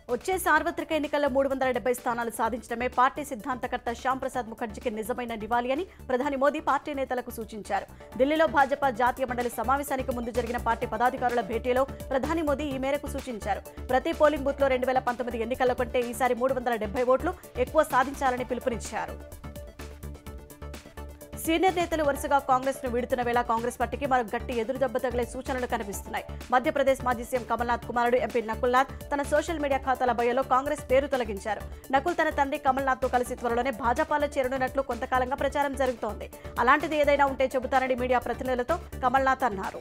వచ్చే సార్వత్రిక ఎన్నికల్లో మూడు వందల డెబ్బై స్థానాలు సాధించడమే పార్టీ సిద్ధాంతకర్త శ్యామ్ ప్రసాద్ ముఖర్జీకి నిజమైన నివాళి అని ప్రధాని మోదీ పార్టీ నేతలకు సూచించారు ఢిల్లీలో భాజపా జాతీయ మండలి సమావేశానికి ముందు జరిగిన పార్టీ పదాధికారుల భేటీలో ప్రధాని మోదీ ఈ మేరకు సూచించారు ప్రతి పోలింగ్ బూత్లో రెండు వేల పంతొమ్మిది ఎన్నికల కంటే ఈసారి మూడు వందల డెబ్బై ఓట్లు ఎక్కువ సాధించాలని పిలుపునిచ్చారు సీనియర్ నేతలు వరుసగా కాంగ్రెస్ ను వీడుతున్న వేళ కాంగ్రెస్ పార్టీకి మరో గట్టి ఎదురు దెబ్బ తగిలే సూచనలు కనిపిస్తున్నాయి మధ్యప్రదేశ్ మాజీ సీఎం కమల్నాథ్ కుమారుడు ఎంపీ నకుల్నాథ్ తన సోషల్ మీడియా ఖాతాల బయోలో కాంగ్రెస్ పేరు తొలగించారు నకుల్ తన తండ్రి కమల్నాథ్ తో కలిసి త్వరలోనే భాజపాలో చేరనున్నట్లు కొంతకాలంగా ప్రచారం జరుగుతోంది అలాంటిది ఏదైనా ఉంటే చెబుతానని మీడియా ప్రతినిధులతో కమల్నాథ్ అన్నారు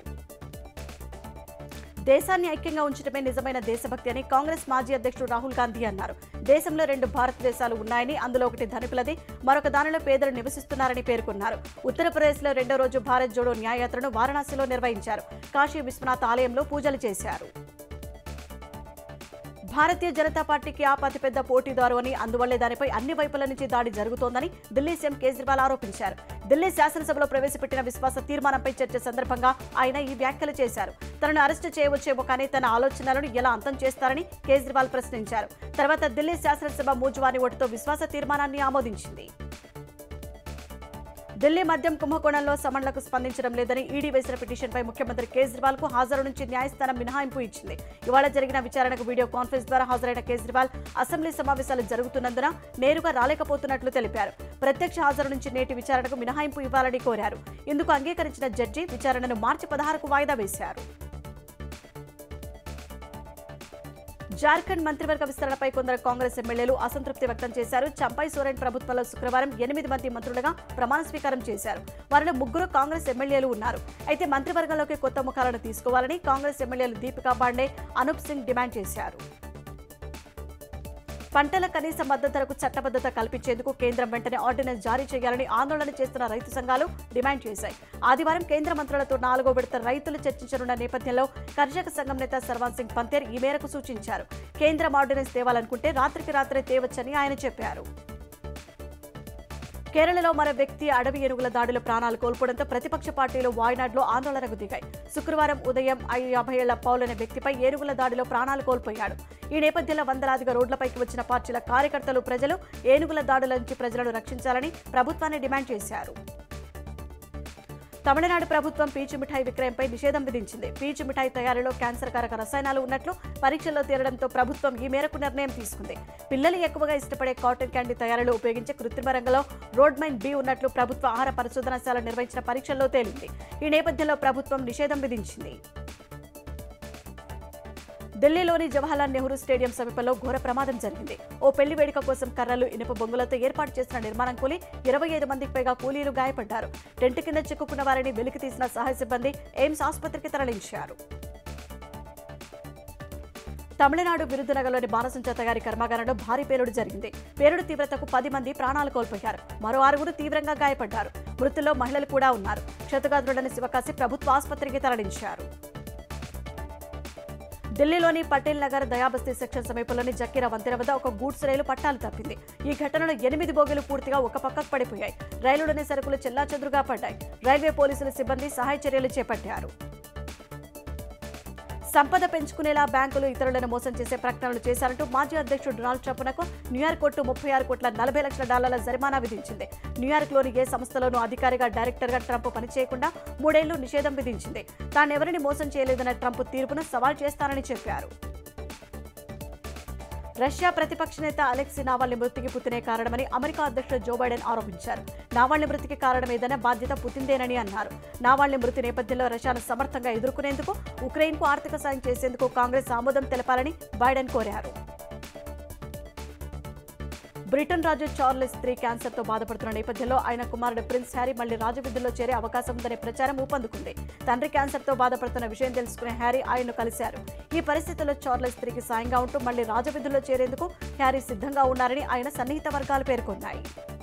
దేశాన్ని ఐక్యంగా ఉంచడమే నిజమైన దేశభక్తి అని కాంగ్రెస్ మాజీ అధ్యక్షుడు రాహుల్ గాంధీ అన్నారు దేశంలో రెండు భారతదేశాలు ఉన్నాయని అందులో ఒకటి ధనికులది మరొక దానిలో పేదలు నివసిస్తున్నారని పేర్కొన్నారు ఉత్తరప్రదేశ్లో రెండో రోజు భారత్ జోడో న్యాయయాత్రను వారణాసిలో నిర్వహించారు కాశీ విశ్వనాథ్ ఆలయంలో పూజలు చేశారు భారతీయ జనతా పార్టీకి ఆప్ అతిపెద్ద పోటీదారు అని అందువల్లే దానిపై అన్ని వైపుల నుంచి దాడి జరుగుతోందని ఢిల్లీ సీఎం కేజ్రీవాల్ ఆరోపించారు ఢిల్లీ శాసనసభలో ప్రవేశపెట్టిన విశ్వాస తీర్మానంపై చర్చ సందర్భంగా ఆయన ఈ వ్యాఖ్యలు చేశారు తనను అరెస్టు చేయవచ్చేమో కానీ తన ఆలోచనలను ఎలా అంతం చేస్తారని కేజ్రీవాల్ ప్రశ్నించారు తర్వాత ఢిల్లీ శాసనసభ మూజువాని ఓటుతో విశ్వాస తీర్మానాన్ని ఆమోదించింది ఢిల్లీ మద్యం కుంభకోణంలో సమన్లకు స్పందించడం లేదని ఈడీ వేసిన పిటిషన్పై ముఖ్యమంత్రి కేజ్రీవాల్ కు హాజరు నుంచి న్యాయస్థానం మినహాయింపు ఇచ్చింది ఇవాళ జరిగిన విచారణకు వీడియో కాన్ఫరెన్స్ ద్వారా హాజరైన కేజ్రీవాల్ అసెంబ్లీ సమావేశాలు జరుగుతున్నందున నేరుగా రాలేకపోతున్నట్లు తెలిపారు ప్రత్యక్ష హాజరు నుంచి నేటి విచారణకు మినహాయింపు ఇవ్వాలని కోరారు ఇందుకు అంగీకరించిన జడ్జి విచారణను మార్చి పదహారుకు వాయిదా వేశారు జార్ఖండ్ మంత్రివర్గ విస్తరణపై కొందరు కాంగ్రెస్ ఎమ్మెల్యేలు అసంతృప్తి వ్యక్తం చేశారు చంపై సోరెన్ ప్రభుత్వంలో శుక్రవారం ఎనిమిది మంది మంత్రులుగా ప్రమాణ స్వీకారం చేశారు వారిలో ముగ్గురు కాంగ్రెస్ ఎమ్మెల్యేలు ఉన్నారు అయితే మంత్రివర్గంలోకి కొత్త ముఖాలను తీసుకోవాలని కాంగ్రెస్ ఎమ్మెల్యేలు దీపికా పాండే అనూప్ సింగ్ డిమాండ్ చేశారు పంటల కనీస మద్దతు ధరకు చట్టబద్ధత కల్పించేందుకు కేంద్రం వెంటనే ఆర్డినెన్స్ జారీ చేయాలని ఆందోళన చేస్తున్న రైతు సంఘాలు డిమాండ్ చేశాయి ఆదివారం కేంద్ర మంత్రులతో నాలుగో విడత రైతులు చర్చించనున్న నేపథ్యంలో కర్షక సంఘం నేత సర్వాన్ సింగ్ పంతేర్ ఈ మేరకు సూచించారు కేంద్రం ఆర్డినెన్స్ తేవాలనుకుంటే రాత్రికి రాత్రే తేవచ్చని ఆయన చెప్పారు కేరళలో మరో వ్యక్తి అడవి ఏనుగుల దాడిలో ప్రాణాలు కోల్పోవడంతో ప్రతిపక్ష పార్టీలు వాయనాడ్లో ఆందోళనకు దిగాయి శుక్రవారం ఉదయం ఐ- యాభై ఏళ్ల పౌల్ అనే వ్యక్తిపై ఏనుగుల దాడిలో ప్రాణాలు కోల్పోయాడు ఈ నేపథ్యంలో వందలాదిగా రోడ్లపైకి వచ్చిన పార్టీల కార్యకర్తలు ప్రజలు ఏనుగుల దాడుల నుంచి ప్రజలను రక్షించాలని ప్రభుత్వాన్ని డిమాండ్ చేశారు తమిళనాడు ప్రభుత్వం పీచు మిఠాయి విక్రయంపై నిషేధం విధించింది పీచు మిఠాయి తయారీలో క్యాన్సర్ కారక రసాయనాలు ఉన్నట్లు పరీక్షల్లో తేలడంతో ప్రభుత్వం ఈ మేరకు నిర్ణయం తీసుకుంది పిల్లలు ఎక్కువగా ఇష్టపడే కాటన్ క్యాండీ తయారీలో ఉపయోగించే కృత్రిమ రంగంలో రోడ్మైన్ బి ఉన్నట్లు ప్రభుత్వ ఆహార పరిశోధనశాల నిర్వహించిన పరీక్షల్లో తేలింది ఈ నేపథ్యంలో ప్రభుత్వం నిషేధం విధించింది ఢిల్లీలోని జవహర్లాల్ నెహ్రూ స్టేడియం సమీపంలో ఘోర ప్రమాదం జరిగింది ఓ పెళ్లి వేడుక కోసం కర్రలు ఇనుప బొంగులతో ఏర్పాటు చేసిన నిర్మాణం కూలి ఇరవై ఐదు మందికి పైగా కూలీలు గాయపడ్డారు టెంట్ కింద చిక్కుకున్న వారిని వెలికి తీసిన సహాయ సిబ్బంది ఎయిమ్స్ ఆసుపత్రికి తరలించారు తమిళనాడు విరుద్ధనగర్లోని బాణసంచా తయారీ కర్మాగారంలో భారీ పేలుడు జరిగింది పేలుడు తీవ్రతకు పది మంది ప్రాణాలు కోల్పోయారు మరో ఆరుగురు తీవ్రంగా గాయపడ్డారు మృతుల్లో మహిళలు కూడా ఉన్నారు క్షతగాత్రుడని శివకాశి ప్రభుత్వ ఆసుపత్రికి తరలించారు ఢిల్లీలోని పటేల్ నగర్ దయాబస్తీ సెక్షన్ సమీపంలోని జక్కీరా వంతెన వద్ద ఒక గూడ్స్ రైలు పట్టాలు తప్పింది ఈ ఘటనలో ఎనిమిది బోగీలు పూర్తిగా ఒక పక్కకు పడిపోయాయి రైలులోని సరుకులు చెల్లాచెదురుగా పడ్డాయి రైల్వే పోలీసుల సిబ్బంది సహాయ చర్యలు చేపట్టారు సంపద పెంచుకునేలా బ్యాంకులు ఇతరులను మోసం చేసే ప్రకటనలు చేశారంటూ మాజీ అధ్యక్షుడు డొనాల్డ్ ట్రంప్నకు న్యూయార్క్ కోర్టు ముప్పై ఆరు కోట్ల నలభై లక్షల డాలర్ల జరిమానా విధించింది న్యూయార్క్లోని ఏ సంస్థలోనూ అధికారిగా డైరెక్టర్గా ట్రంప్ పనిచేయకుండా మూడేళ్లు నిషేధం విధించింది తానెవరిని మోసం చేయలేదన్న ట్రంప్ తీర్పును సవాల్ చేస్తానని చెప్పారు రష్యా ప్రతిపక్ష నేత అలెక్సీ నావాల్ని మృతికి పుతినే కారణమని అమెరికా అధ్యక్షుడు జో బైడెన్ ఆరోపించారు నావాల్ని మృతికి కారణం ఏదైనా బాధ్యత పుతిందేనని అన్నారు నావాల్ని మృతి నేపథ్యంలో రష్యాను సమర్థంగా ఎదుర్కొనేందుకు ఉక్రెయిన్కు ఆర్థిక సాయం చేసేందుకు కాంగ్రెస్ ఆమోదం తెలపాలని బైడెన్ కోరారు బ్రిటన్ రాజు చార్లెస్ త్రీ క్యాన్సర్తో బాధపడుతున్న నేపథ్యంలో ఆయన కుమారుడు ప్రిన్స్ హ్యారీ మళ్లీ రాజవిధుల్లో చేరే అవకాశం ఉందనే ప్రచారం ఊపందుకుంది తండ్రి క్యాన్సర్తో బాధపడుతున్న విషయం తెలుసుకునే హ్యారీ ఆయన్ను కలిశారు ఈ పరిస్థితుల్లో చార్లెస్ త్రీకి సాయంగా ఉంటూ మళ్లీ రాజవిధుల్లో చేరేందుకు హ్యారీ సిద్ధంగా ఉన్నారని ఆయన సన్నిహిత వర్గాలు పేర్కొన్నాయి